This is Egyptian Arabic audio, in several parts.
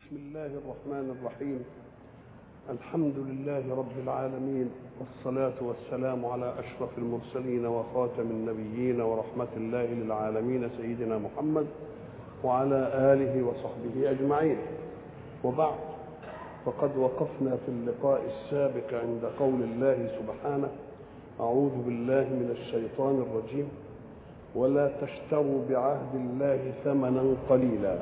بسم الله الرحمن الرحيم الحمد لله رب العالمين والصلاة والسلام على أشرف المرسلين وخاتم النبيين ورحمة الله للعالمين سيدنا محمد وعلى آله وصحبه أجمعين وبعد فقد وقفنا في اللقاء السابق عند قول الله سبحانه أعوذ بالله من الشيطان الرجيم ولا تشتروا بعهد الله ثمنا قليلا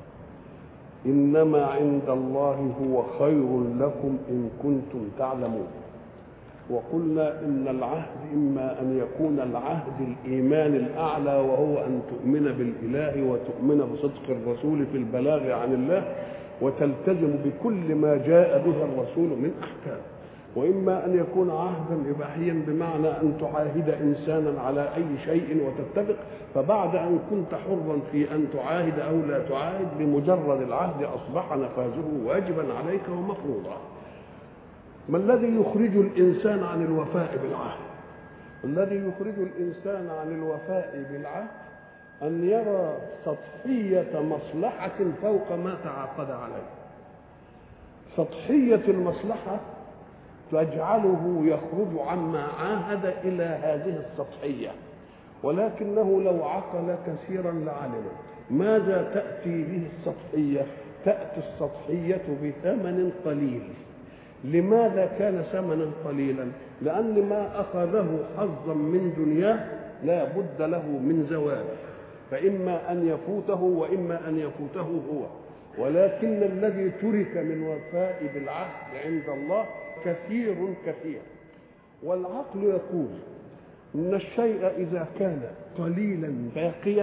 انما عند الله هو خير لكم ان كنتم تعلمون وقلنا ان العهد اما ان يكون العهد الايمان الاعلى وهو ان تؤمن بالاله وتؤمن بصدق الرسول في البلاغ عن الله وتلتزم بكل ما جاء به الرسول من احكام واما ان يكون عهدا اباحيا بمعنى ان تعاهد انسانا على اي شيء وتتفق فبعد ان كنت حرا في ان تعاهد او لا تعاهد بمجرد العهد اصبح نفاذه واجبا عليك ومفروضا ما الذي يخرج الانسان عن الوفاء بالعهد الذي يخرج الانسان عن الوفاء بالعهد ان يرى سطحيه مصلحه فوق ما تعاقد عليه سطحيه المصلحه تجعله يخرج عما عاهد الى هذه السطحيه ولكنه لو عقل كثيرا لعلم ماذا تاتي به السطحيه تاتي السطحيه بثمن قليل لماذا كان ثمنا قليلا لان ما اخذه حظا من دنياه لا بد له من زوال فاما ان يفوته واما ان يفوته هو ولكن الذي ترك من وفاء بالعهد عند الله كثير كثير والعقل يقول ان الشيء اذا كان قليلا باقيا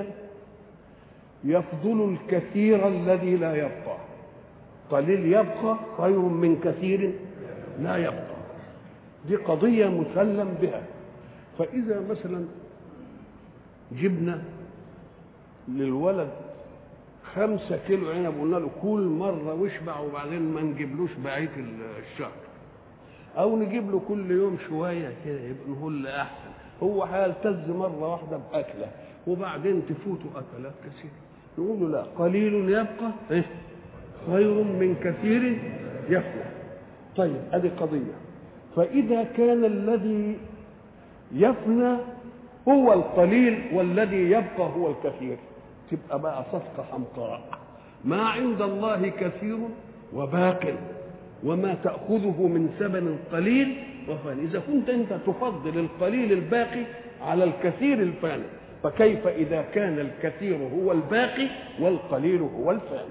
يفضل الكثير الذي لا يبقى قليل يبقى خير من كثير لا يبقى دي قضيه مسلم بها فاذا مثلا جبنا للولد خمسة كيلو عنب قلنا له كل مرة واشبع وبعدين ما نجيبلوش بقية الشهر أو نجيب له كل يوم شوية كده يبقى نقول أحسن هو هيلتز مرة واحدة بأكلة وبعدين تفوته أكلات كثيرة نقول له لا قليل يبقى إيه؟ خير من كثير يفنى طيب هذه قضية فإذا كان الذي يفنى هو القليل والذي يبقى هو الكثير تبقى بقى صفقة حمقاء ما عند الله كثير وباق وما تأخذه من ثمن قليل وفاني إذا كنت أنت تفضل القليل الباقي على الكثير الفاني فكيف إذا كان الكثير هو الباقي والقليل هو الفاني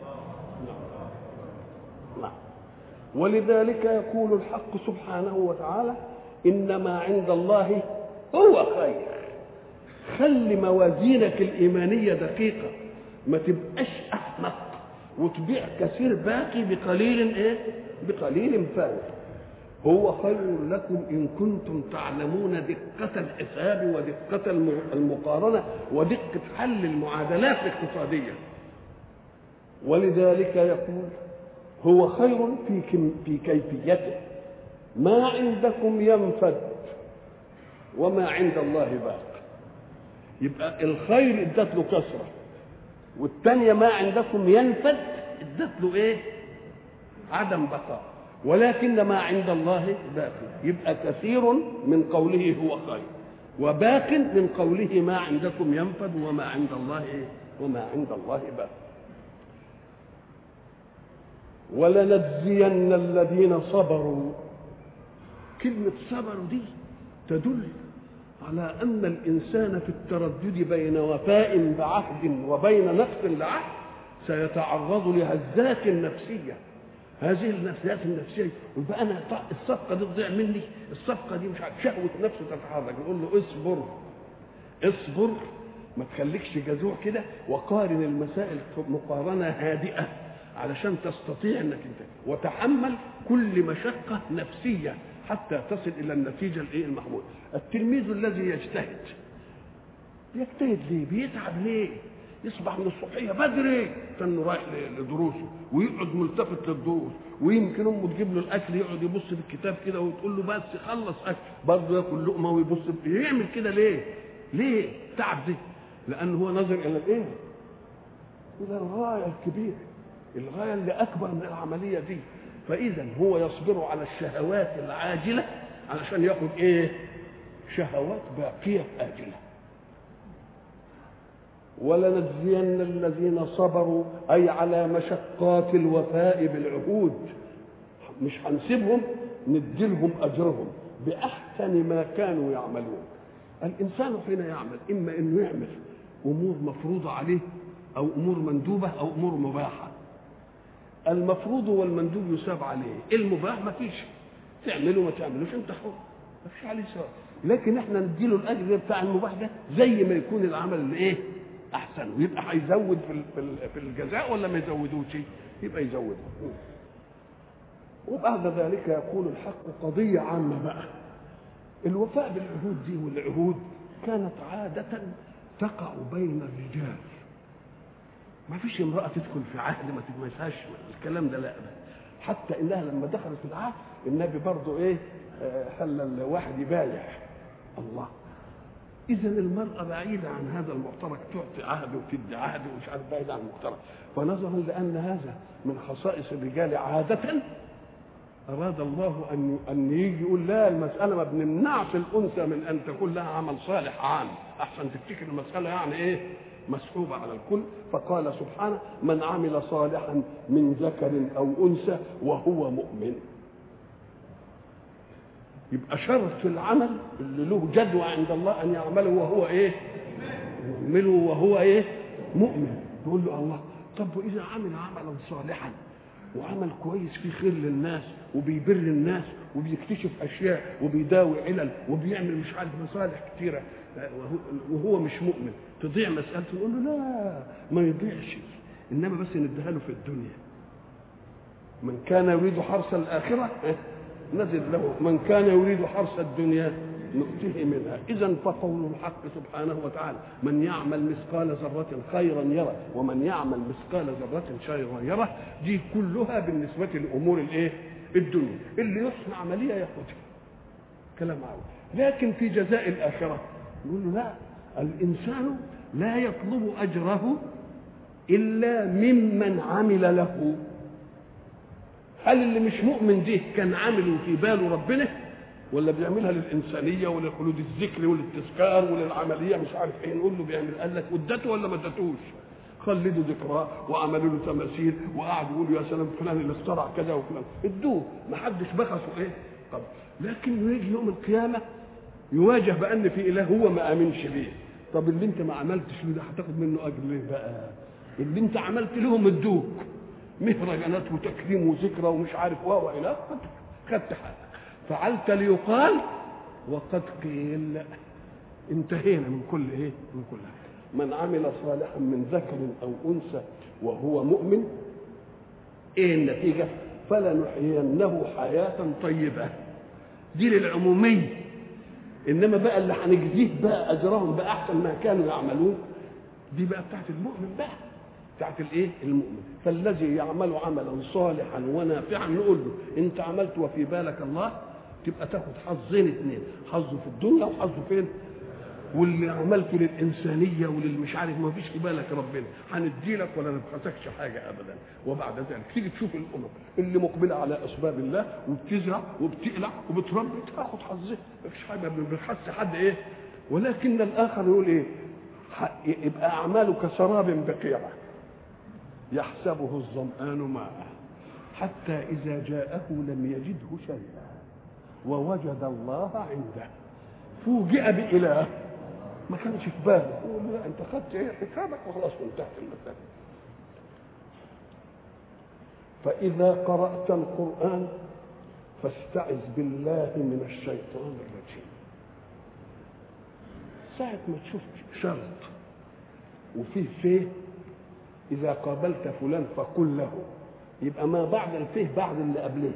نعم ولذلك يقول الحق سبحانه وتعالى إنما عند الله هو خير خلي موازينك الإيمانية دقيقة ما تبقاش أحمق وتبيع كثير باقي بقليل إيه؟ بقليل فاني هو خير لكم إن كنتم تعلمون دقة الحساب ودقة المقارنة ودقة حل المعادلات الاقتصادية ولذلك يقول هو خير في في كيفيته ما عندكم ينفد وما عند الله باق يبقى الخير ادت له كثره والثانيه ما عندكم ينفد ادت له ايه عدم بقاء ولكن ما عند الله باقي يبقى كثير من قوله هو خير وباق من قوله ما عندكم ينفد وما عند الله ايه وما عند الله باق ولنجزين الذين صبروا كلمة صبروا دي تدل على أن الإنسان في التردد بين وفاء بعهد وبين نقص لعهد سيتعرض لهزات نفسية هذه النفسيات النفسية يبقى أنا الصفقة دي تضيع مني الصفقة دي مش عارف شهوة نفسه تتحرك نقول له اصبر اصبر ما تخليكش جزوع كده وقارن المسائل مقارنة هادئة علشان تستطيع انك انت وتحمل كل مشقة نفسية حتى تصل الى النتيجه الايه المحمود التلميذ الذي يجتهد يجتهد ليه بيتعب ليه يصبح من الصبحيه بدري كانه رايح لدروسه ويقعد ملتفت للدروس ويمكن امه تجيب له الاكل يقعد يبص في الكتاب كده وتقول له بس خلص اكل برضه ياكل لقمه ويبص يعمل كده ليه؟ ليه؟ تعب دي لان هو نظر الى الايه؟ الى الغايه الكبيره الغايه اللي اكبر من العمليه دي فاذا هو يصبر على الشهوات العاجله علشان ياخد ايه شهوات باقيه اجله ولنجزين الذين صبروا اي على مشقات الوفاء بالعهود مش هنسيبهم نديلهم اجرهم باحسن ما كانوا يعملون الانسان حين يعمل اما انه يعمل امور مفروضه عليه او امور مندوبه او امور مباحه المفروض والمندوب يساب عليه المباح ما فيش تعمله ما تعملوش انت حر ما فيش عليه سواء لكن احنا نديله الاجر بتاع المباح ده زي ما يكون العمل اللي ايه احسن ويبقى هيزود في في الجزاء ولا ما يزودوش يبقى يزوده وبعد ذلك يقول الحق قضيه عامه بقى الوفاء بالعهود دي والعهود كانت عاده تقع بين الرجال ما فيش امرأة تدخل في عهد ما تتمسهاش الكلام ده لا حتى انها لما دخلت في العهد النبي برضه ايه خلى الواحد يبايع الله اذا المرأة بعيدة عن هذا المعترك تعطي عهد وتدي عهد ومش عارف بعيدة عن المعترك فنظرا لان هذا من خصائص الرجال عادة أراد الله أن أن يجي يقول لا المسألة ما بنمنعش الأنثى من أن تكون لها عمل صالح عام أحسن تفتكر المسألة يعني إيه مسحوبة على الكل فقال سبحانه من عمل صالحا من ذكر أو أنثى وهو مؤمن يبقى شرط في العمل اللي له جدوى عند الله أن يعمله وهو إيه يعمله وهو إيه مؤمن يقول له الله طب وإذا عمل عملا صالحا وعمل كويس فيه خير للناس وبيبر الناس وبيكتشف اشياء وبيداوي علل وبيعمل مش عارف مصالح كتيره وهو مش مؤمن تضيع مسألته نقول له لا ما يضيعش انما بس نديها له في الدنيا من كان يريد حرث الاخره نزد له من كان يريد حرث الدنيا نؤتيه منها اذا فقول الحق سبحانه وتعالى من يعمل مثقال ذره خيرا يره ومن يعمل مثقال ذره شرا يره دي كلها بالنسبه لامور الايه الدنيا اللي يصنع عمليه ياخدها كلام عاوز لكن في جزاء الاخره نقول له لا الانسان لا يطلب اجره الا ممن عمل له هل اللي مش مؤمن ده كان عامل في باله ربنا ولا بيعملها للانسانيه ولخلود الذكر وللتذكار وللعمليه مش عارف ايه نقول له بيعمل قال لك ادته ولا ما ادتوش خلدوا ذكراه وعملوا له تماثيل وقعدوا يقولوا يا سلام فلان اللي اخترع كذا وفلان ادوه ما حدش بخسه ايه طب لكن يجي يوم القيامه يواجه بان في اله هو ما امنش بيه طب اللي انت ما عملتش له ده هتاخد منه اجر ليه بقى اللي انت عملت لهم ادوك مهرجانات وتكريم وذكرى ومش عارف واو الى خدت حقك فعلت ليقال وقد قيل انتهينا من كل ايه من كل حاجه من عمل صالحا من ذكر او انثى وهو مؤمن ايه النتيجه فلنحيينه حياه طيبه دي للعموميه انما بقى اللي هنجزيه بقى اجرهم باحسن ما كانوا يعملون دي بقى بتاعت المؤمن بقى بتاعت الايه المؤمن فالذي يعمل عملا صالحا ونافعا نقول له انت عملت وفي بالك الله تبقى تاخد حظين اثنين حظه في الدنيا وحظه فين واللي عملته للإنسانية وللمش عارف ما فيش في بالك ربنا هندي لك ولا نبخسكش حاجة أبدا وبعد ذلك تيجي تشوف الأمم اللي مقبلة على أسباب الله وبتزرع وبتقلع وبتربي تاخد حظها ما فيش حاجة ما بنخس حد إيه ولكن الآخر يقول إيه يبقى أعماله كسراب بقيعة يحسبه الظمآن ماء حتى إذا جاءه لم يجده شيئا ووجد الله عنده فوجئ بإله ما كانش في باله يقول لا انت خدت ايه حسابك وخلاص وانتهت المسألة فإذا قرأت القرآن فاستعذ بالله من الشيطان الرجيم ساعة ما تشوف شرط وفيه فيه إذا قابلت فلان فقل له يبقى ما بعد الفيه بعد اللي قبله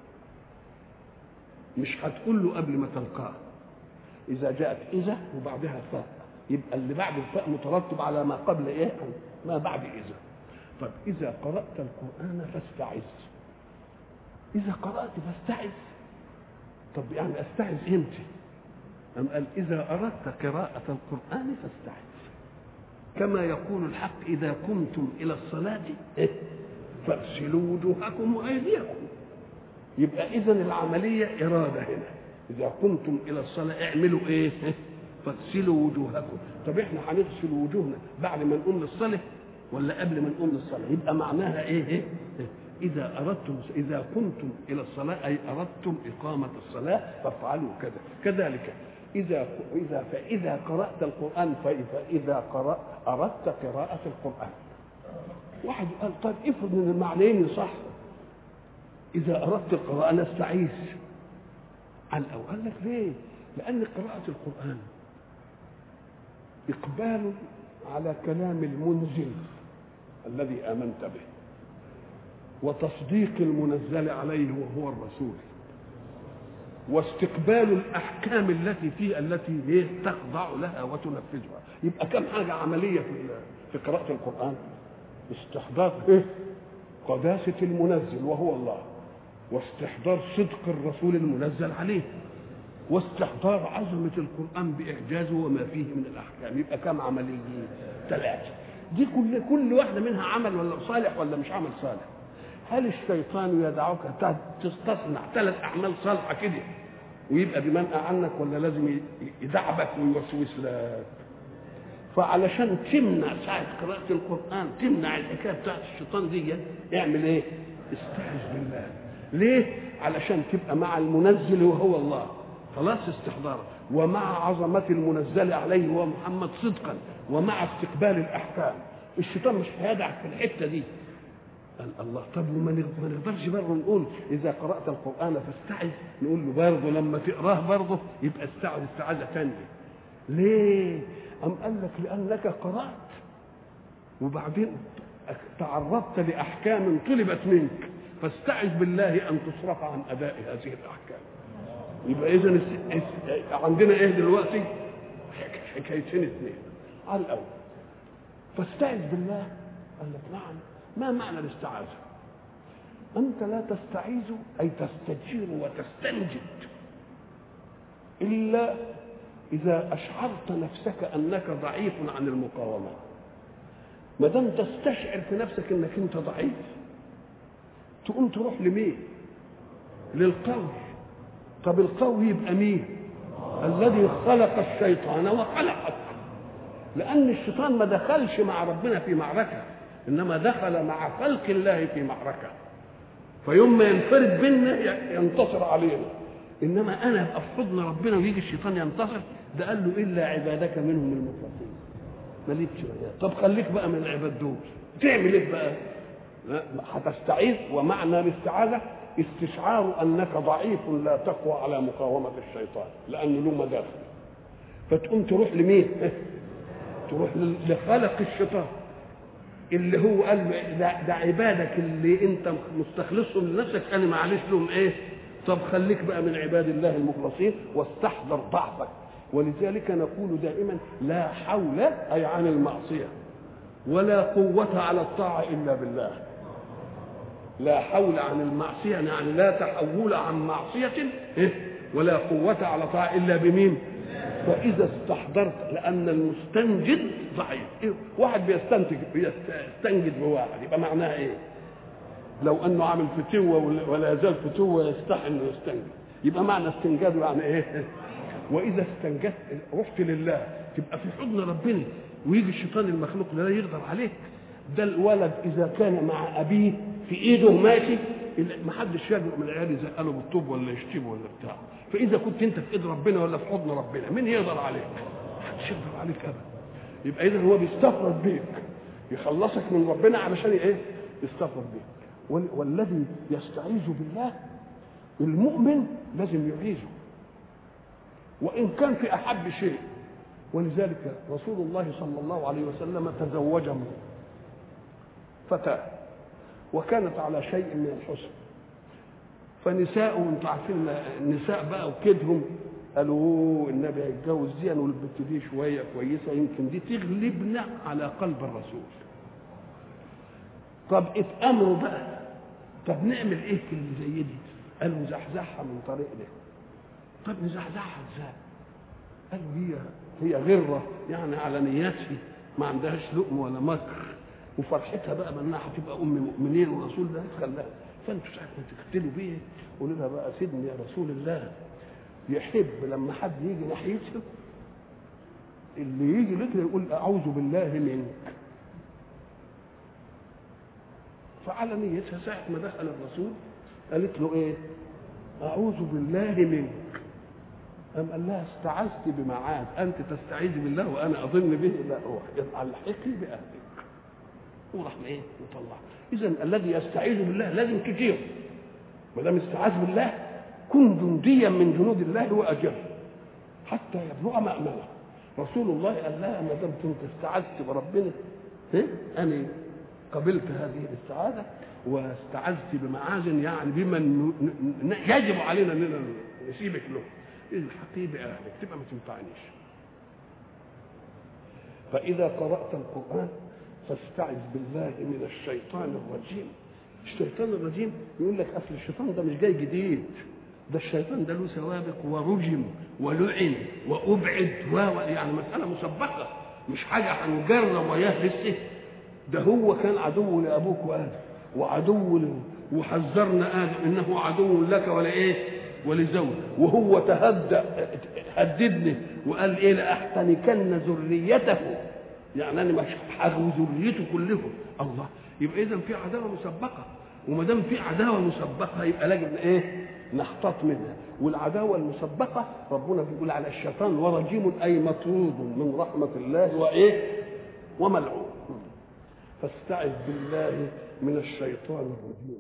مش هتقول له قبل ما تلقاه إذا جاءت إذا وبعدها فاء يبقى اللي بعد الفاء مترتب على ما قبل إيه ما بعد إذا طب إذا قرأت القرآن فاستعذ إذا قرأت فاستعذ طب يعني أستعذ إمتى؟ أم قال إذا أردت قراءة القرآن فاستعذ كما يقول الحق إذا قمتم إلى الصلاة فاغسلوا وجوهكم وايديكم يبقى اذا العمليه اراده هنا اذا قمتم الى الصلاه اعملوا ايه فاغسلوا وجوهكم طب احنا هنغسل وجوهنا بعد ما نقوم للصلاه ولا قبل ما نقوم للصلاه يبقى معناها ايه, إيه؟ إذا أردتم إذا قمتم إلى الصلاة أي أردتم إقامة الصلاة فافعلوا كذا كذلك إذا إذا فإذا قرأت القرآن فإذا قرأ أردت قراءة القرآن واحد قال طيب افرض ان المعنيين صح إذا أردت القراءة نستعيذ عن أو قال لك ليه؟ لأن قراءة القرآن إقبال على كلام المنزل الذي آمنت به وتصديق المنزل عليه وهو الرسول واستقبال الاحكام التي فيه التي ليه تخضع لها وتنفذها يبقى كم حاجه عمليه في في قراءه القران استحضار ايه قداسه المنزل وهو الله واستحضار صدق الرسول المنزل عليه واستحضار عظمه القران باعجازه وما فيه من الاحكام يبقى كم عمليه ثلاثه دي كل كل واحده منها عمل ولا صالح ولا مش عمل صالح هل الشيطان يدعوك تصنع ثلاث اعمال صالحه كده ويبقى بمنأى عنك ولا لازم يدعبك ويوسوس لك فعلشان تمنع ساعة قراءة القرآن تمنع الحكاية بتاعت الشيطان دي اعمل ايه؟ استعذ بالله ليه؟ علشان تبقى مع المنزل وهو الله خلاص استحضار ومع عظمة المنزل عليه هو محمد صدقا ومع استقبال الأحكام الشيطان مش هيدعك في الحتة دي قال الله طب وما نقدرش برضه نقول اذا قرات القران فاستعذ نقول له برضه لما تقراه برضه يبقى استعذ استعاذه ثانيه ليه؟ أم قال لك لأنك قرأت وبعدين تعرضت لأحكام طلبت منك فاستعذ بالله أن تصرف عن أداء هذه الأحكام يبقى إذا عندنا إيه دلوقتي؟ حكايتين اثنين على الأول فاستعذ بالله قال لك نعم ما معنى الاستعاذة أنت لا تستعيذ أي تستجير وتستنجد إلا إذا أشعرت نفسك أنك ضعيف عن المقاومة ما دام تستشعر في نفسك أنك أنت ضعيف تقوم تروح لمين؟ للقوي طب القوي يبقى مين؟ الذي خلق الشيطان وخلقك لأن الشيطان ما دخلش مع ربنا في معركة انما دخل مع خلق الله في معركه فيوم ما ينفرد بينا ينتصر علينا انما انا ابقى في حضن ربنا ويجي الشيطان ينتصر ده قال له الا عبادك منهم المخلصين مالكش طب خليك بقى من العباد دول تعمل ايه بقى؟ هتستعيذ ومعنى الاستعاذه استشعار انك ضعيف لا تقوى على مقاومه الشيطان لانه له مداخل فتقوم تروح لمين؟ تروح لخلق الشيطان اللي هو قال له ده, ده عبادك اللي انت مستخلصهم لنفسك انا معلش لهم ايه طب خليك بقى من عباد الله المخلصين واستحضر ضعفك ولذلك نقول دائما لا حول اي عن المعصيه ولا قوة على الطاعة إلا بالله لا حول عن المعصية يعني لا تحول عن معصية إيه؟ ولا قوة على طاعة إلا بمين فإذا استحضرت لأن المستنجد ضعيف إيه؟ واحد بيستنتج بيستنجد بواحد يبقى معناها إيه لو أنه عامل فتوة ولا يزال فتوة يستحي أنه يستنجد يبقى معنى استنجاده يعني إيه وإذا استنجدت رحت لله تبقى في حضن ربنا ويجي الشيطان المخلوق لا يقدر عليك ده الولد إذا كان مع أبيه في إيده ماشي ما حدش يجرؤ من العيال يزقله بالطوب ولا يشتمه ولا بتاع فاذا كنت انت في ايد ربنا ولا في حضن ربنا مين يقدر عليك؟ ما حدش يقدر عليك ابدا يبقى اذا هو بيستفرد بيك يخلصك من ربنا علشان ايه؟ يستفرد بيك والذي يستعيذ بالله المؤمن لازم يعيذه وان كان في احب شيء ولذلك رسول الله صلى الله عليه وسلم تزوج فتاه وكانت على شيء من الحسن فنساء انتوا عارفين النساء بقى وكدهم قالوا النبي هيتجوز دي والبنت دي شويه كويسه يمكن دي تغلبنا على قلب الرسول طب اتامروا بقى طب نعمل ايه في اللي زي دي قالوا نزحزحها من طريقنا طب نزحزحها ازاي قالوا هي هي غره يعني على نياتها ما عندهاش لؤم ولا مكر وفرحتها بقى بانها هتبقى ام مؤمنين ورسول ده خلاها فانتوا ساعه ما تقتلوا بيه قولوا لها بقى سيدني يا رسول الله يحب لما حد يجي ناحيته اللي يجي لك يقول اعوذ بالله منك فعلى نيتها ساعة ما دخل الرسول قالت له ايه اعوذ بالله منك قام قال لها استعذت بمعاذ انت تستعيذ بالله وانا اظن به لا روح الحقي باهلك وراح ايه وطلع اذا الذي يستعيذ بالله لازم كتير ما دام استعاذ بالله كن جنديا من جنود الله واجر حتى يبلغ مأمنه رسول الله قال لها ما دام كنت استعذت بربنا إيه؟ انا قبلت هذه الاستعاذه واستعذت بمعاذ يعني بمن يجب علينا اننا نسيبك له الحقي باهلك تبقى ما تنفعنيش فاذا قرات القران فاستعذ بالله من الشيطان الرجيم الشيطان الرجيم يقول لك اصل الشيطان ده مش جاي جديد ده الشيطان ده له سوابق ورجم ولعن وابعد و يعني مساله مسبقه مش حاجه هنجرب وياه لسه ده هو كان عدو لابوك وادم وعدو له وحذرنا ادم انه عدو لك ولا ايه ولزوج وهو تهدى هددني وقال ايه لاحتنكن ذريته يعني انا مش حاجه ذريته كلهم الله يبقى اذا في عداوه مسبقه وما دام في عداوه مسبقه يبقى لازم ايه نحتاط منها والعداوه المسبقه ربنا بيقول على الشيطان ورجيم اي مطرود من رحمه الله وايه وملعون فاستعذ بالله من الشيطان الرجيم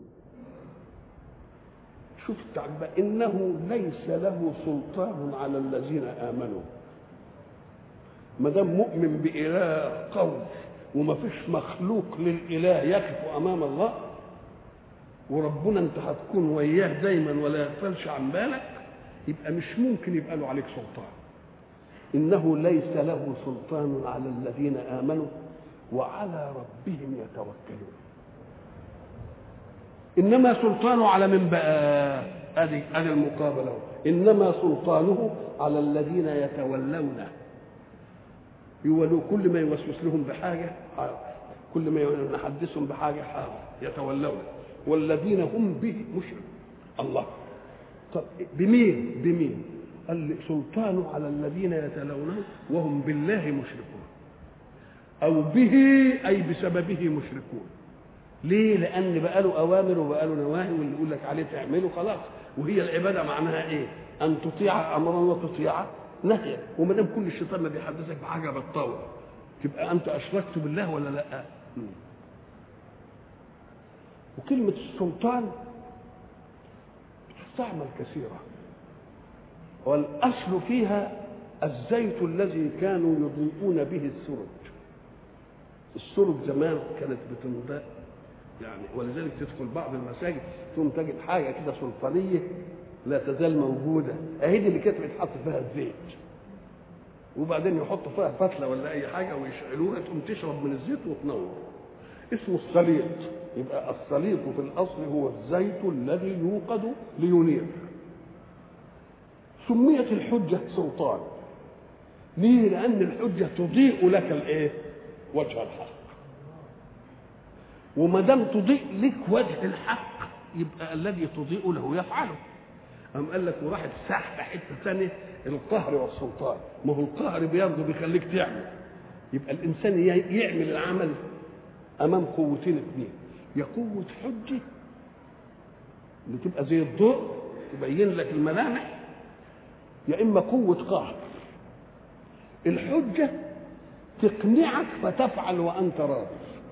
شوف التعبير انه ليس له سلطان على الذين امنوا ما دام مؤمن باله قوي وما فيش مخلوق للاله يقف امام الله وربنا انت هتكون وياه دايما ولا يغفلش عن بالك يبقى مش ممكن يبقى له عليك سلطان انه ليس له سلطان على الذين امنوا وعلى ربهم يتوكلون انما سلطانه على من بقى ادي ادي المقابله انما سلطانه على الذين يتولونه يولوا كل ما يوسوس لهم بحاجه حاضر كل ما نحدثهم بحاجه حاضر يتولون والذين هم به مشركون الله طب بمين بمين قال سلطانه على الذين يتلونه وهم بالله مشركون او به اي بسببه مشركون ليه لان بقى له اوامر وبقى له نواهي واللي يقول لك عليه تعمله خلاص وهي العباده معناها ايه ان تطيع امرا وتطيع نهيا وما دام كل الشيطان ما بيحدثك بحاجه بالطول تبقى انت اشركت بالله ولا لا وكلمه السلطان تستعمل كثيرا والاصل فيها الزيت الذي كانوا يضيئون به السرج السرج زمان كانت بتنضاء يعني ولذلك تدخل بعض المساجد ثم تجد حاجه كده سلطانيه لا تزال موجوده اهي دي اللي كانت بيتحط فيها الزيت وبعدين يحطوا فيها فتله ولا اي حاجه ويشعلوها تقوم تشرب من الزيت وتنور اسمه السليط يبقى السليط في الاصل هو الزيت الذي يوقد لينير سميت الحجه سلطان ليه لان الحجه تضيء لك الايه وجه الحق وما دام تضيء لك وجه الحق يبقى الذي تضيء له يفعله أم قال لك وراحت سحب حته ثانيه القهر والسلطان ما هو القهر بياخده بيخليك تعمل يبقى الانسان يعمل العمل امام قوتين اثنين يا قوه حجه اللي تبقى زي الضوء تبين لك الملامح يا اما قوه قهر الحجه تقنعك فتفعل وانت راضي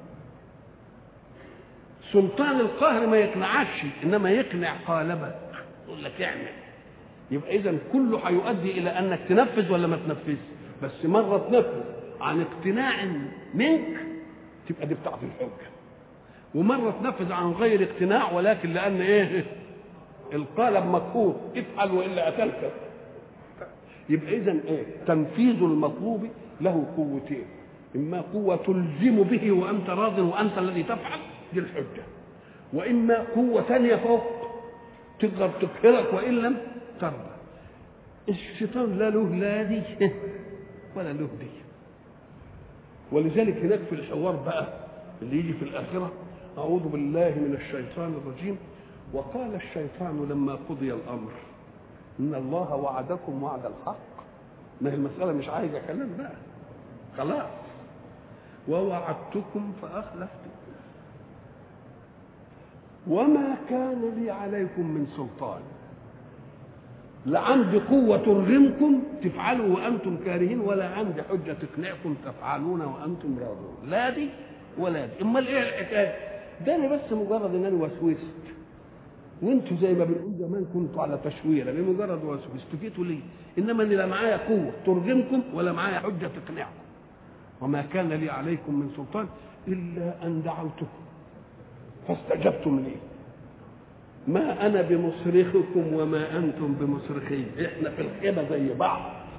سلطان القهر ما يقنعكش انما يقنع قالبك يقول لك اعمل يبقى اذا كله هيؤدي الى انك تنفذ ولا ما تنفذش بس مره تنفذ عن اقتناع منك تبقى دي بتاعت الحجه ومره تنفذ عن غير اقتناع ولكن لان ايه القالب مقهور افعل والا اتلك يبقى اذا ايه تنفيذ المطلوب له قوتين اما قوه تلزم به وانت راض وانت الذي تفعل دي الحجه واما قوه ثانيه فوق تقدر تقهرك وان لم ترضى الشيطان لا له لا دي ولا له دي ولذلك هناك في الحوار بقى اللي يجي في الآخرة أعوذ بالله من الشيطان الرجيم وقال الشيطان لما قضي الأمر إن الله وعدكم وعد الحق ما هي المسألة مش عايزة كلام بقى خلاص ووعدتكم فأخلفتم وما كان لي عليكم من سلطان لا عندي قوة ترغمكم تفعلوا وأنتم كارهين ولا عندي حجة تقنعكم تفعلون وأنتم راضون لا دي ولا دي أمال إيه الحكاية ده أنا بس مجرد إن أنا وسوست وانتوا زي ما بنقول زمان كنتوا على تشويره بمجرد وسوست جيتوا ليه؟ انما ان لا معايا قوه ترغمكم ولا معايا حجه تقنعكم وما كان لي عليكم من سلطان الا ان دعوتكم فاستجبتم لي ما انا بمصرخكم وما انتم بمصرخي احنا في الخيمه زي بعض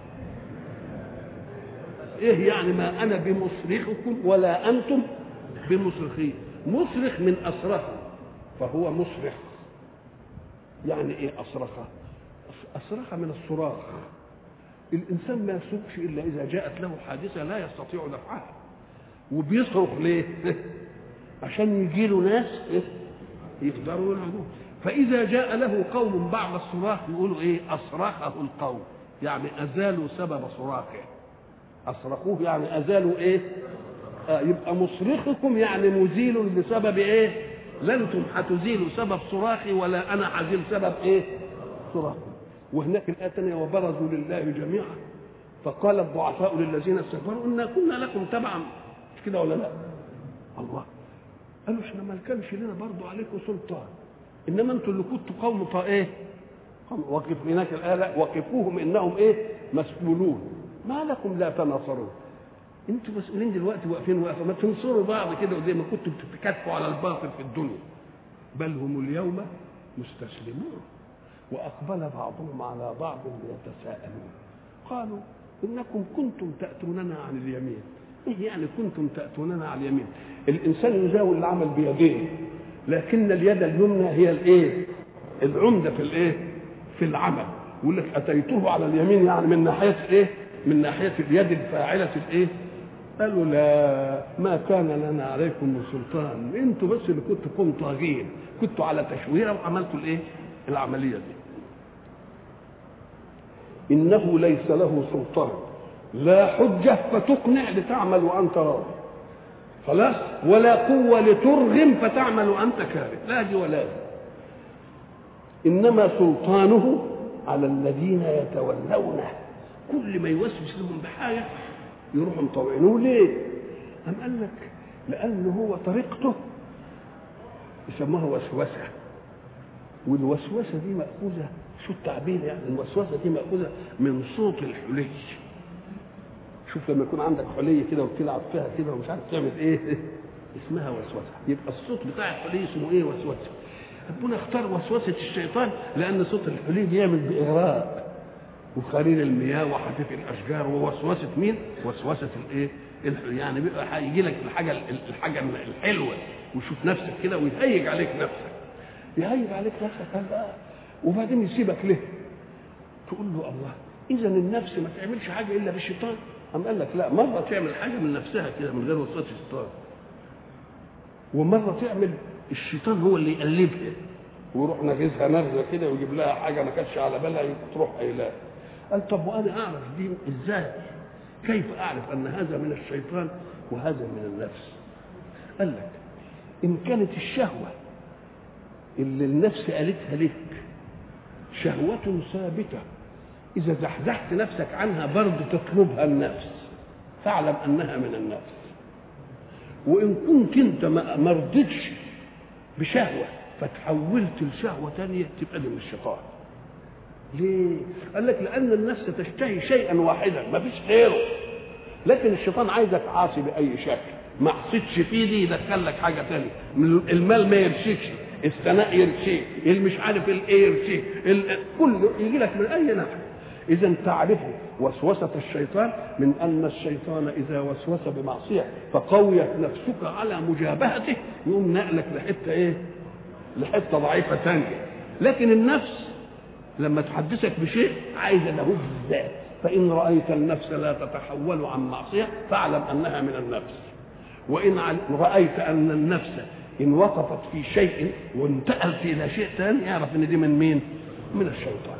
ايه يعني ما انا بمصرخكم ولا انتم بمصرخي مصرخ من اصرخ فهو مصرخ يعني ايه اصرخ اصرخ من الصراخ الانسان ما يصرخش الا اذا جاءت له حادثه لا يستطيع دفعها وبيصرخ ليه عشان يجي له ناس يقدروا يلعبوه فاذا جاء له قوم بعد الصراخ يقولوا ايه اصرخه القوم يعني ازالوا سبب صراخه اصرخوه يعني ازالوا ايه آه يبقى مصرخكم يعني مزيل لسبب ايه لا انتم هتزيلوا سبب صراخي ولا انا هزيل سبب ايه صراخي وهناك الايه الثانيه وبرزوا لله جميعا فقال الضعفاء للذين استكبروا انا كنا لكم تبعا مش كده ولا لا الله قالوا احنا ما كانش لنا برضه عليكم سلطان انما انتوا اللي كنتوا قوم طا ايه وقف هناك الايه لا وقفوهم انهم ايه مسؤولون ما لكم لا تناصرون انتوا مسؤولين دلوقتي واقفين واقفه ما تنصروا بعض كده وزي ما كنتوا بتتكاتفوا على الباطل في الدنيا بل هم اليوم مستسلمون واقبل بعضهم على بعض يتساءلون قالوا انكم كنتم تاتوننا عن اليمين ايه يعني كنتم تاتوننا عن اليمين الانسان يزاول العمل بيديه لكن اليد اليمنى هي الايه العمده في الايه في العمل يقول لك اتيته على اليمين يعني من ناحيه ايه من ناحيه اليد الفاعله الايه قالوا لا ما كان لنا عليكم من سلطان انتوا بس اللي كنتوا قوم طاغين كنتوا على تشويره وعملتوا الايه العمليه دي انه ليس له سلطان لا حجه فتقنع لتعمل وانت راضي خلاص ولا قوه لترغم فتعمل وانت كاره لا دي ولا دي انما سلطانه على الذين يتولونه كل ما يوسوس لهم بحاجه يروحوا مطوعينه ليه؟ أم قال لك لأنه هو طريقته يسموها وسوسة والوسوسة دي مأخوذة شو التعبير يعني الوسوسة دي مأخوذة من صوت الحلي شوف لما يكون عندك حلية كده وبتلعب فيها كده ومش عارف تعمل ايه اسمها وسوسة يبقى الصوت بتاع الحلي اسمه ايه وسوسة ربنا اختار وسوسة الشيطان لأن صوت الحلي بيعمل بإغراء وخرير المياه وحفيف الاشجار ووسوسه مين؟ وسوسه الايه؟ يعني بيبقى هيجي لك الحاجه الحاجه الحلوه ويشوف نفسك كده ويهيج عليك نفسك. يهيج عليك نفسك قال بقى وبعدين يسيبك ليه؟ تقول له الله اذا النفس ما تعملش حاجه الا بالشيطان قام قال لك لا مره تعمل حاجه من نفسها كده من غير وسوسه الشيطان ومره تعمل الشيطان هو اللي يقلبها ويروح نغزها نغزه كده ويجيب لها حاجه ما كانتش على بالها تروح قايلها قال طب وانا اعرف دي ازاي كيف اعرف ان هذا من الشيطان وهذا من النفس قال لك ان كانت الشهوه اللي النفس قالتها لك شهوة ثابتة إذا زحزحت نفسك عنها برضه تطلبها النفس فاعلم أنها من النفس وإن كنت أنت ما رضيتش بشهوة فتحولت لشهوة تانية تبقى دي من الشيطان ليه؟ قال لك لأن النفس تشتهي شيئا واحدا ما فيش غيره لكن الشيطان عايزك عاصي بأي شكل ما عصيتش فيه دي يدخل لك حاجة تانية المال ما يرشيكش الثناء يرشيك المش عارف الايه يرشيك كله يجي لك من اي ناحيه اذا تعرفه وسوسه الشيطان من ان الشيطان اذا وسوس بمعصيه فقويت نفسك على مجابهته يقوم نقلك لحته ايه لحته ضعيفه ثانيه لكن النفس لما تحدثك بشيء عايزه له بالذات فان رايت النفس لا تتحول عن معصيه فاعلم انها من النفس وإن رأيت أن النفس إن وقفت في شيء وانتقلت إلى شيء ثاني اعرف إن دي من مين؟ من الشيطان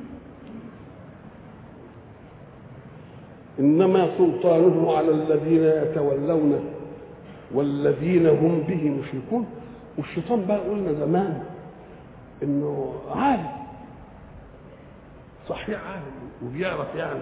إنما سلطانه على الذين يتولونه والذين هم به مشركون والشيطان بقى قلنا زمان انه عالم صحيح عالم وبيعرف يعني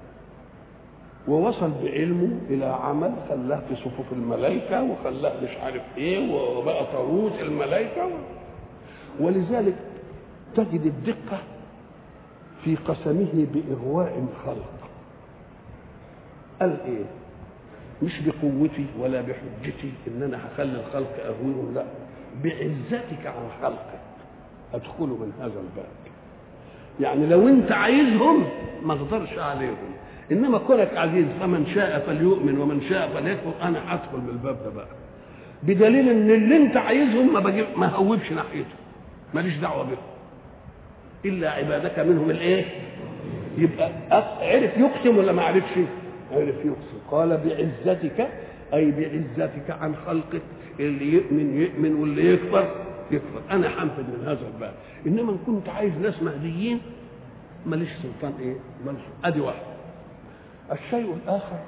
ووصل بعلمه الى عمل خلاه في صفوف الملائكه وخلاه مش عارف ايه وبقى طاووس الملائكه ولذلك تجد الدقه في قسمه باغواء الخلق قال ايه مش بقوتي ولا بحجتي ان انا هخلي الخلق اغويهم لا بعزتك عن خلقك ادخلوا من هذا الباب يعني لو انت عايزهم ما اقدرش عليهم انما كونك عزيز فمن شاء فليؤمن ومن شاء فليكفر انا هدخل من الباب ده بقى بدليل ان اللي انت عايزهم ما بجيب ما هوبش ناحيته ماليش دعوه بهم الا عبادك منهم الايه يبقى عرف يقسم ولا ما عرفش عرف يقسم قال بعزتك اي بعزتك عن خلقك اللي يؤمن يؤمن واللي يكفر يكفر انا حنفذ من هذا الباب انما ان كنت عايز ناس مهديين ماليش سلطان ايه ماليش ادي واحد الشيء الاخر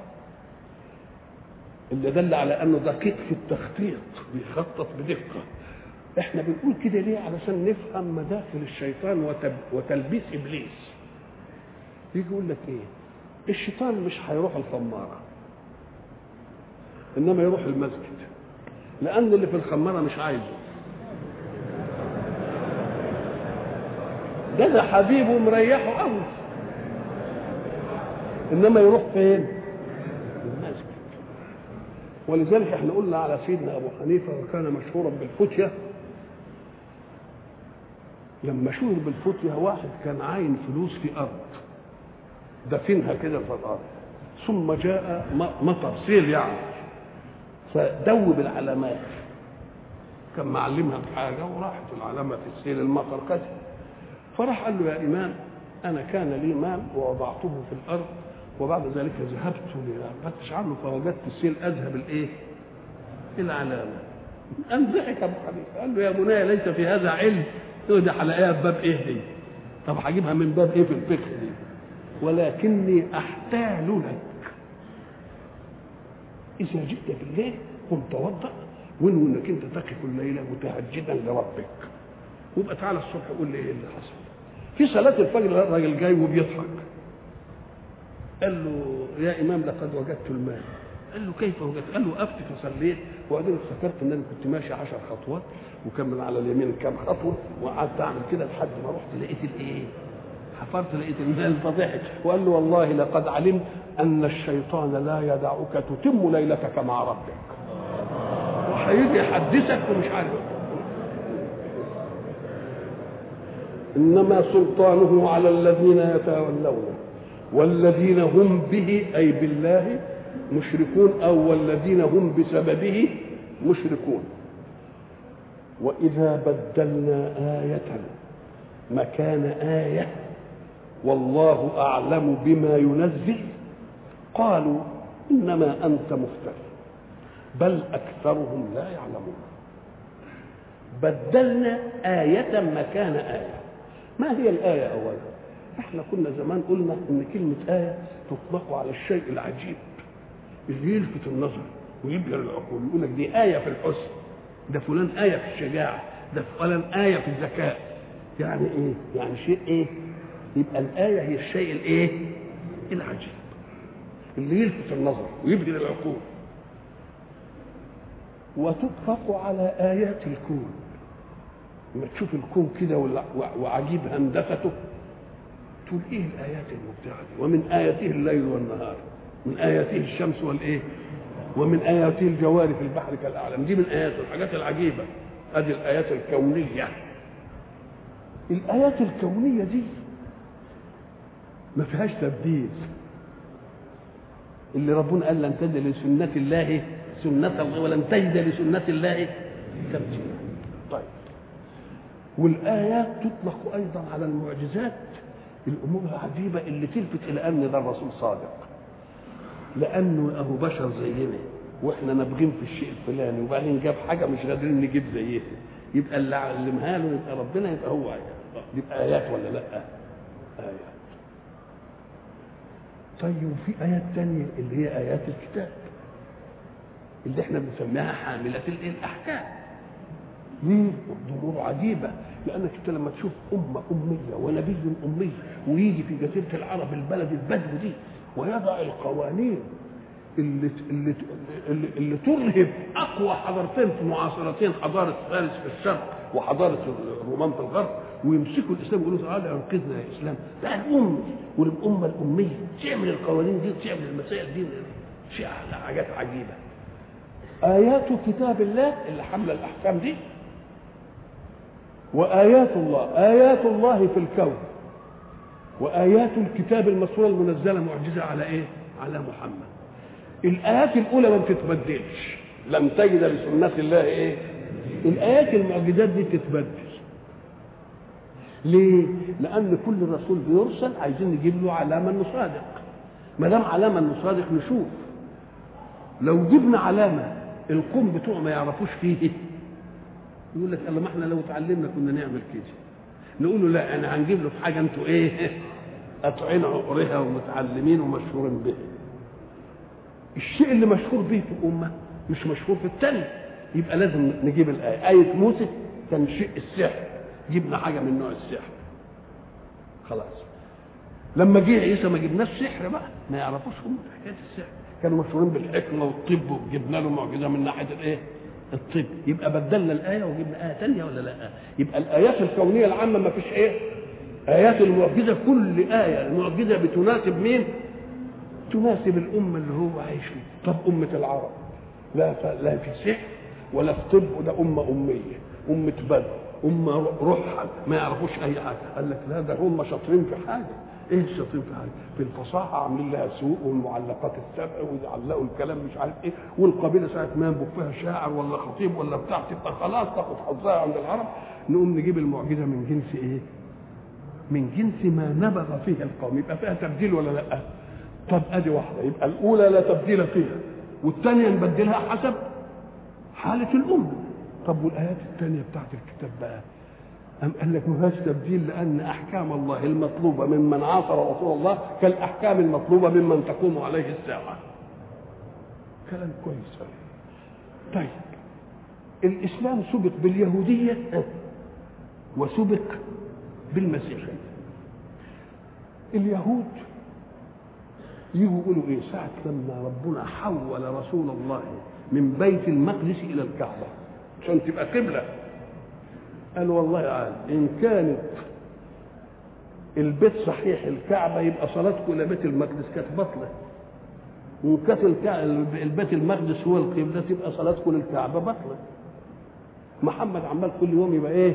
اللي دل على انه دقيق في التخطيط بيخطط بدقه احنا بنقول كده ليه علشان نفهم مداخل الشيطان وتب... وتلبيس ابليس يجي يقول لك ايه الشيطان مش هيروح الخماره انما يروح المسجد لان اللي في الخماره مش عايزه ده ده حبيبه مريحه قوي انما يروح فين المسجد ولذلك احنا قلنا على سيدنا ابو حنيفه وكان مشهورا بالفتيه لما شهر بالفتيه واحد كان عاين فلوس في ارض دفنها كده في الارض ثم جاء مطر سيل يعني فدوب العلامات كان معلمها بحاجه وراحت العلامه في السيل المطر كذا فراح قال له يا امام انا كان لي مال ووضعته في الارض وبعد ذلك ذهبت لأفتش عنه فوجدت السيل اذهب الايه؟ العلامه قام ضحك ابو حنيفه قال له يا بني ليس في هذا علم تقول دي هلاقيها في باب ايه دي؟ طب هجيبها من باب ايه في الفقه دي؟ ولكني احتال لك اذا جئت بالليل قم توضا وانوي انك انت تقف الليله متهجدا لربك وابقى تعالى الصبح قول لي ايه اللي حصل في صلاه الفجر الراجل جاي وبيضحك قال له يا امام لقد وجدت المال قال له كيف وجدت؟ قال له وقفت فصليت وبعدين افتكرت ان انا كنت ماشي عشر خطوات وكان من على اليمين كام خطوه وقعدت اعمل كده لحد ما رحت لقيت الايه؟ حفرت لقيت المال فضحك وقال له والله لقد علمت ان الشيطان لا يدعك تتم ليلتك مع ربك وهيجي يحدثك ومش عارف انما سلطانه على الذين يتولونه والذين هم به اي بالله مشركون او والذين هم بسببه مشركون واذا بدلنا ايه مكان ايه والله اعلم بما ينزل قالوا انما انت مفتر بل اكثرهم لا يعلمون بدلنا آية مكان آية ما هي الآية أولا احنا كنا زمان قلنا ان كلمة آية تطلق على الشيء العجيب اللي يلفت النظر ويبهر العقول يقول لك دي آية في الحسن ده فلان آية في الشجاعة ده فلان آية في الذكاء يعني ايه؟ يعني شيء ايه؟ يبقى الآية هي الشيء الايه؟ العجيب اللي يلفت النظر ويبهر العقول وتطلق على آيات الكون لما تشوف الكون كده وعجيب هندسته تقول ايه الايات المبدعه دي ومن اياته الليل والنهار من اياته الشمس والايه ومن اياته الجوار في البحر كالاعلام دي من ايات الحاجات العجيبه ادي الايات الكونيه الايات الكونيه دي ما فيهاش تبديل اللي ربنا قال لن تجد لسنة الله سنة الله ولن تجد لسنة الله تبديلا طيب والآيات تطلق أيضا على المعجزات الأمور العجيبة اللي تلفت إلى أن ده الرسول صادق لأنه أهو بشر زينا واحنا نابغين في الشيء الفلاني وبعدين جاب حاجه مش قادرين نجيب زيها يبقى اللي علمها له يبقى ربنا يبقى هو يبقى ايات ولا لا؟ ايات طيب وفي ايات تانية اللي هي ايات الكتاب اللي احنا بنسميها حامله الاحكام ليه؟ ظهور عجيبه لانك انت لما تشوف امه اميه ونبي امي ويجي في جزيره العرب البلد البدو دي ويضع القوانين اللي اللي اللي, اللي ترهب اقوى حضارتين في معاصرتين حضاره فارس في الشرق وحضاره الرومان في الغرب ويمسكوا الاسلام يقولوا تعالى انقذنا يا اسلام ده الام والامه الاميه تعمل القوانين دي وتعمل المسائل دي شيء حاجات عجيبه ايات كتاب الله اللي حامله الاحكام دي وآيات الله آيات الله في الكون وآيات الكتاب المسطورة المنزلة معجزة على إيه؟ على محمد الآيات الأولى ما بتتبدلش لم تجد لسنة الله إيه؟ الآيات المعجزات دي تتبدل ليه؟ لأن كل رسول بيرسل عايزين نجيب له علامة نصادق ما دام علامة نصادق نشوف لو جبنا علامة القوم بتوع ما يعرفوش فيه يقول لك الله ما احنا لو اتعلمنا كنا نعمل كده نقول له لا انا هنجيب له في حاجه انتوا ايه قاطعين عقرها ومتعلمين ومشهورين به الشيء اللي مشهور به في الامه مش مشهور في الثاني يبقى لازم نجيب الايه ايه موسى كان شيء السحر جبنا حاجه من نوع السحر خلاص لما جه عيسى ما جبناش سحر بقى ما يعرفوش هم حكايه السحر كانوا مشهورين بالحكمه والطب وجبنا له معجزه من ناحيه الايه الطب يبقى بدلنا الايه وجبنا ايه ثانيه ولا لا يبقى الايات الكونيه العامه ما فيش ايه ايات المعجزه كل ايه المعجزه بتناسب مين تناسب الامه اللي هو عايش فيها طب امه العرب لا لا في سحر ولا في طب وده امه اميه امه بدو امه رحل ما يعرفوش اي حاجه قال لك لا ده هم شاطرين في حاجه ايه الشاطرين في حاجه في الفصاحه عاملين لها سوق والمعلقات السبع ويعلقوا الكلام مش عارف ايه والقبيله ساعه ما ينبغ فيها شاعر ولا خطيب ولا بتاع تبقى خلاص تاخد حظها عند العرب نقوم نجيب المعجزه من جنس ايه؟ من جنس ما نبغ فيه القوم يبقى فيها تبديل ولا لا؟ طب ادي واحده يبقى الاولى لا تبديل فيها والثانيه نبدلها حسب حاله الامه طب والايات الثانيه بتاعت الكتاب بقى أم قال لك ما فيهاش تبديل لأن أحكام الله المطلوبة ممن عاصر رسول الله كالأحكام المطلوبة ممن تقوم عليه الساعة. كلام كويس طيب الإسلام سبق باليهودية وسبق بالمسيحية. اليهود يجوا يقولوا ايه ساعة لما ربنا حول رسول الله من بيت المقدس إلى الكعبة عشان تبقى قبلة قال والله عال ان كانت البيت صحيح الكعبه يبقى صلاتكم الى بيت المقدس كانت بطله وان كانت البيت المقدس هو القبله تبقى صلاتكم للكعبه بطله محمد عمال كل يوم يبقى ايه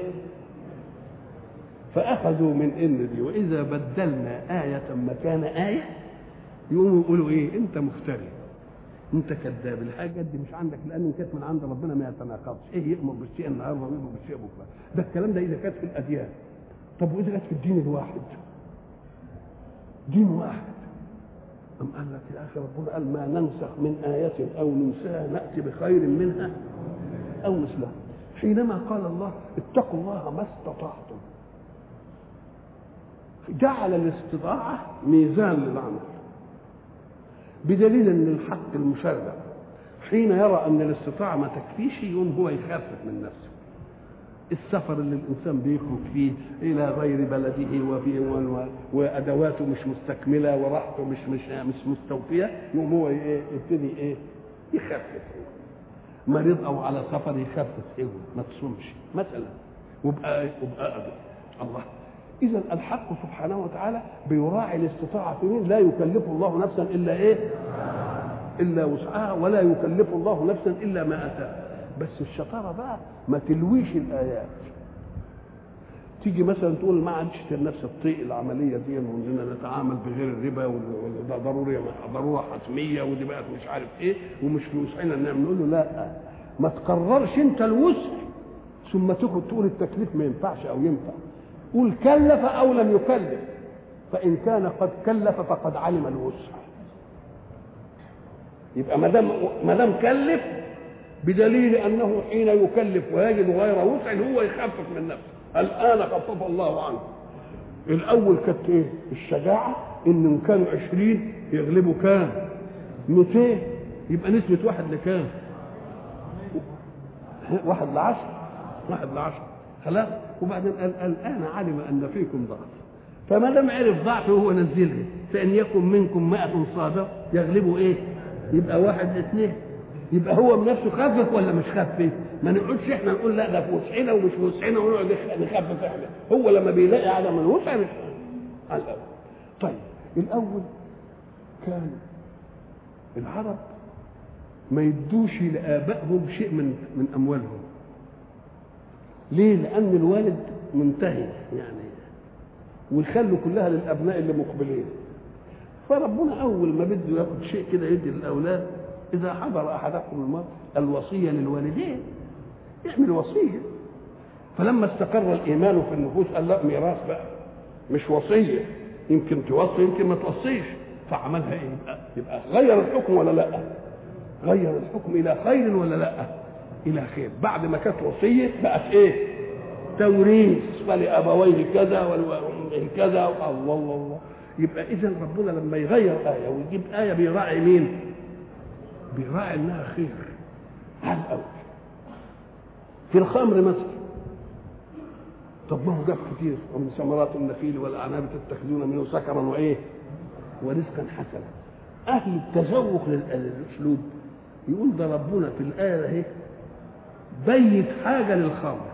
فاخذوا من ان دي واذا بدلنا ايه مكان ايه يقوموا يقولوا ايه انت مفتري انت كذاب الحاجه دي مش عندك لان كانت من عند ربنا ما يتناقضش ايه يامر بالشيء النهارده ويامر بالشيء بكره ده الكلام ده اذا كانت في الاديان طب واذا كانت في الدين الواحد دين واحد أم قال لك يا أخي ربنا قال ما ننسخ من آية أو ننساها نأتي بخير منها أو مثلها حينما قال الله اتقوا الله ما استطعتم جعل الاستطاعة ميزان للعمل بدليل ان الحق المشرع حين يرى ان الاستطاعه ما تكفيش يقوم هو يخفف من نفسه السفر اللي الانسان بيخرج فيه الى غير بلده وفي وادواته مش مستكمله وراحته مش مش مش مستوفيه يقوم هو يبتدي ايه يخفف مريض او على سفر يخفف ايه ما تصومش مثلا وبقى وبقى أبدا. الله اذا الحق سبحانه وتعالى بيراعي الاستطاعه في مين لا يكلف الله نفسا الا ايه الا وسعها ولا يكلف الله نفسا الا ما اتاها بس الشطاره بقى ما تلويش الايات تيجي مثلا تقول ما عادش النفس تطيق العمليه دي واننا نتعامل بغير الربا وده ضروري ضروره حتميه ودي بقت مش عارف ايه ومش في وسعنا نعمل نقول له لا ما تقررش انت الوسع ثم تقعد تقول التكليف ما ينفعش او ينفع قل كلف او لم يكلف فان كان قد كلف فقد علم الوسع يبقى ما دام ما دام كلف بدليل انه حين يكلف ويجد غير وسع هو يخفف من نفسه الان خفف الله عنه الاول كانت ايه الشجاعه ان كانوا عشرين يغلبوا كام 200 يبقى نسبه واحد لكام واحد لعشر واحد لعشر خلاص وبعدين قال الان علم ان فيكم ضعف فما دام عرف ضعفه هو نزله فان يكن منكم مائة صابر يغلبوا ايه يبقى واحد اثنين يبقى هو بنفسه خفف ولا مش خفف ما نقولش احنا نقول لا ده في وسعنا ومش في وسعنا ونقعد نخفف احنا هو لما بيلاقي عدم الوسع على الاول طيب الاول كان العرب ما يدوش لابائهم شيء من من اموالهم ليه لان الوالد منتهي يعني ويخلوا كلها للابناء اللي مقبلين فربنا اول ما بده ياخد شيء كده يدي للاولاد اذا حضر احدكم الموت الوصيه للوالدين يعمل وصيه فلما استقر الايمان في النفوس قال لا ميراث بقى مش وصيه يمكن توصي يمكن ما توصيش فعملها ايه يبقى, يبقى غير الحكم ولا لا غير الحكم الى خير ولا لا الى خير بعد ما كانت وصيه بقت ايه توريث فلابويه كذا ولامه كذا الله الله الله يبقى اذا ربنا لما يغير ايه ويجيب ايه بيراعي مين بيراعي انها خير على الاول في الخمر مثلا طب ما هو جاب كتير ومن ثمرات النخيل والاعناب تتخذون منه سكرا وايه ورزقا حسنا اهل التذوق للاسلوب يقول ده ربنا في الايه اهي بيت حاجه للخمر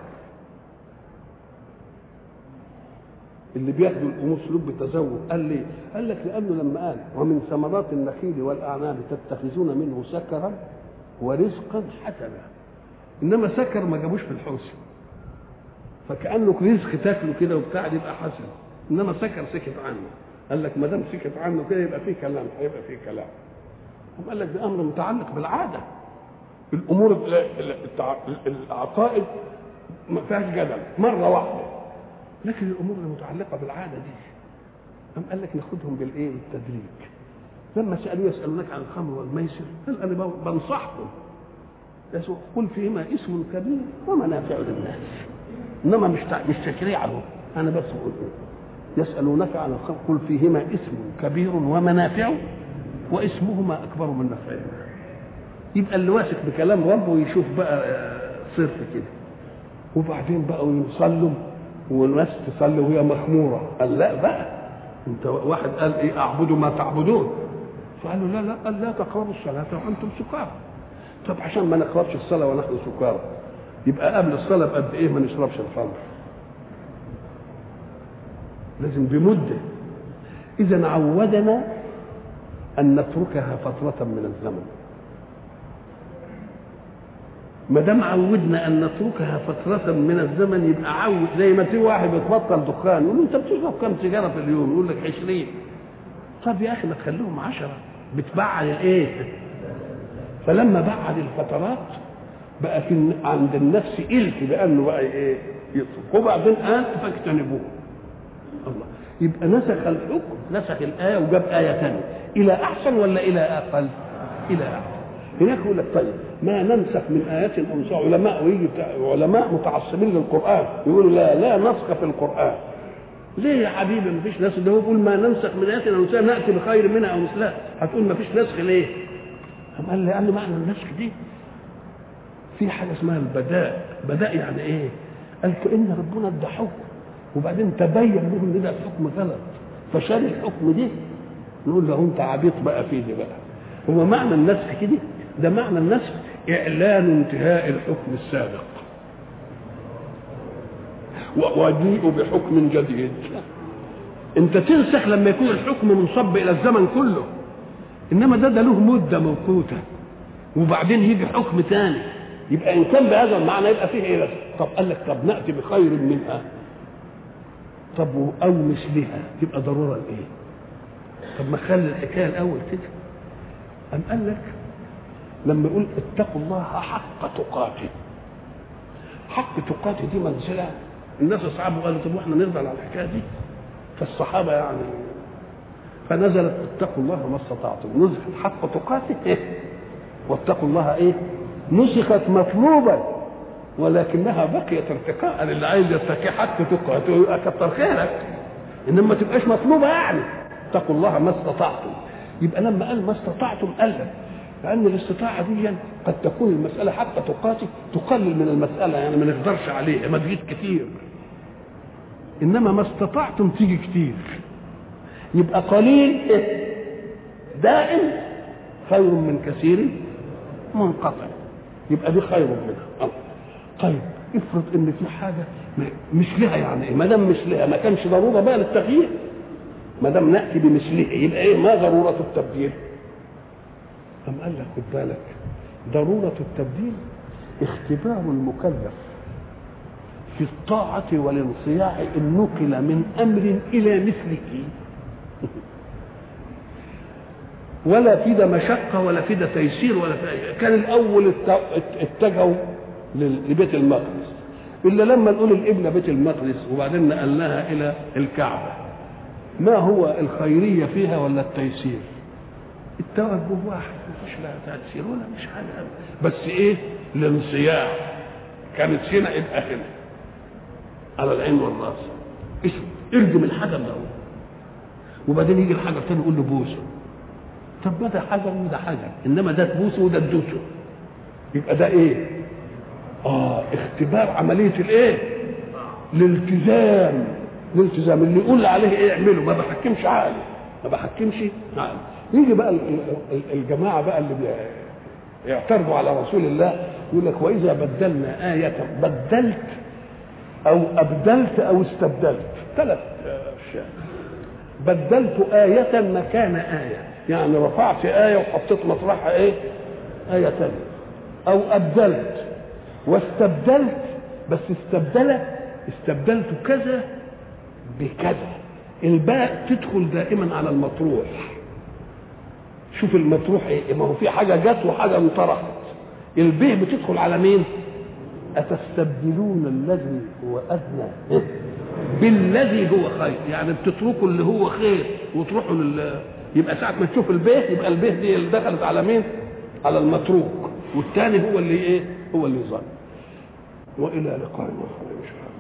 اللي بياخدوا الامور سلوك بتزوج قال ليه؟ قال لك لانه لما قال ومن ثمرات النخيل والاعناب تتخذون منه سكرا ورزقا حسنا انما سكر ما جابوش في الحوسه فكانه رزق تاكله كده وبتاع يبقى حسن انما سكر سكت عنه قال لك ما دام سكت عنه كده يبقى فيه كلام هيبقى فيه كلام هم قال لك ده امر متعلق بالعاده الامور العقائد ما فيهاش جدل مره واحده لكن الامور المتعلقه بالعاده دي قام قال لك ناخدهم بالايه بالتدريج لما سالوا يسالونك عن الخمر والميسر قال انا بنصحكم قل فيهما اسم كبير ومنافع للناس انما مش مش تشريع له انا بس بقول يسالونك عن الخمر قل فيهما اسم كبير ومنافع واسمهما اكبر من نفعهما يبقى اللي واثق بكلام ربه يشوف بقى صرف كده وبعدين بقوا يصلوا والناس تصلي وهي مخموره قال لا بقى انت واحد قال ايه اعبدوا ما تعبدون فقالوا لا لا قال لا تقربوا الصلاه وانتم سكارى طب عشان ما نقربش الصلاه ونحن سكارى يبقى قبل الصلاه بقد ايه ما نشربش الخمر لازم بمده اذا عودنا ان نتركها فتره من الزمن ما دام عودنا ان نتركها فتره من الزمن يبقى عود زي ما في واحد بيتبطل دخان يقول له انت بتشرب كم سيجاره في اليوم؟ يقول لك 20 طب يا اخي ما تخليهم 10 بتبعد الايه؟ فلما بعد الفترات بقى في عند النفس إلف لانه بقى ايه؟ يترك وبعدين قال فاجتنبوه الله يبقى نسخ الحكم نسخ الايه وجاب ايه ثانيه الى احسن ولا الى اقل؟ الى احسن هناك يقول لك طيب ما ننسخ من آيات أو نسخ علماء ويجي علماء متعصبين للقرآن يقولوا لا لا نسخ في القرآن ليه يا حبيبي ما فيش نسخ ده هو بيقول ما ننسخ من آيات أو نسخ نأتي بخير منها أو مثلها هتقول ما فيش نسخ ليه؟ قام قال لي قال معنى النسخ دي في حاجة اسمها البداء بداء يعني إيه؟ قال كأن ربنا ادى حكم وبعدين تبين له ان ده الحكم غلط فشال الحكم دي نقول له انت عبيط بقى في دي بقى هو معنى النسخ كده ده معنى النسخ إعلان انتهاء الحكم السابق وجيء بحكم جديد انت تنسخ لما يكون الحكم منصب الى الزمن كله انما ده ده له مده موقوته وبعدين يجي حكم ثاني يبقى ان كان بهذا المعنى يبقى فيه ايه بس طب قال لك طب ناتي بخير منها طب او مثلها تبقى ضروره لايه طب ما خلي الحكايه الاول كده أم قال لك لما يقول اتقوا الله حق تقاته حق تقاته دي منزلة الناس أصحابه قالوا طب واحنا نرضى على الحكاية دي فالصحابة يعني فنزلت اتقوا الله ما استطعتم نزلت حق تقاته واتقوا الله ايه نسخت مطلوبا ولكنها بقيت ارتقاء اللي عايز يرتقي حتى تبقى كتر خيرك انما ما تبقاش مطلوبه يعني اتقوا الله ما استطعتم يبقى لما قال ما استطعتم قال لك لان الاستطاعه دي قد تكون المساله حتى تقاتل تقلل من المساله يعني ما نقدرش عليها ما تجيش كتير انما ما استطعتم تيجي كتير يبقى قليل دائم خير من كثير منقطع يبقى دي خير منها طيب افرض ان في حاجه مش لها يعني ايه ما دام مش لها ما كانش ضروره بقى للتغيير ما دام ناتي بمثله يبقى ايه ما ضروره التبديل أم قال لك خد بالك ضرورة التبديل اختبار المكلف في الطاعة والانصياع إن نقل من أمر إلى مثله ولا في ده مشقة ولا في ده تيسير ولا في كان الأول اتجهوا لبيت المقدس إلا لما نقول القبلة بيت المقدس وبعدين نقلناها إلى الكعبة ما هو الخيرية فيها ولا التيسير التوجه واحد مفيش لها تأثير ولا مش حاجة بس إيه الانصياع كانت هنا يبقى هنا على العين والراس اسم ارجم الحجر ده وبعدين يجي الحجر تاني يقول له بوسه طب ما ده حجر وده حجر انما ده تبوسه وده تدوسه يبقى ده ايه؟ اه اختبار عمليه الايه؟ الالتزام الالتزام اللي يقول عليه ايه اعمله ما بحكمش عقلي ما بحكمش عقلي يجي بقى الجماعه بقى اللي يعترضوا على رسول الله يقول لك واذا بدلنا آية بدلت او ابدلت او استبدلت ثلاث اشياء بدلت آية مكان آية يعني رفعت آية وحطيت مطرحها ايه آية ثانية او ابدلت واستبدلت بس استبدل استبدلت كذا بكذا الباء تدخل دائما على المطروح شوف المطروح ايه ما هو في حاجه جت وحاجه انطرحت البيه بتدخل على مين اتستبدلون الذي هو ادنى بالذي هو خير يعني بتتركوا اللي هو خير وتروحوا لل يبقى ساعه ما تشوف البيه يبقى البيه دي اللي دخلت على مين على المتروك والثاني هو اللي ايه هو اللي ظن والى لقاء اخر ان شاء الله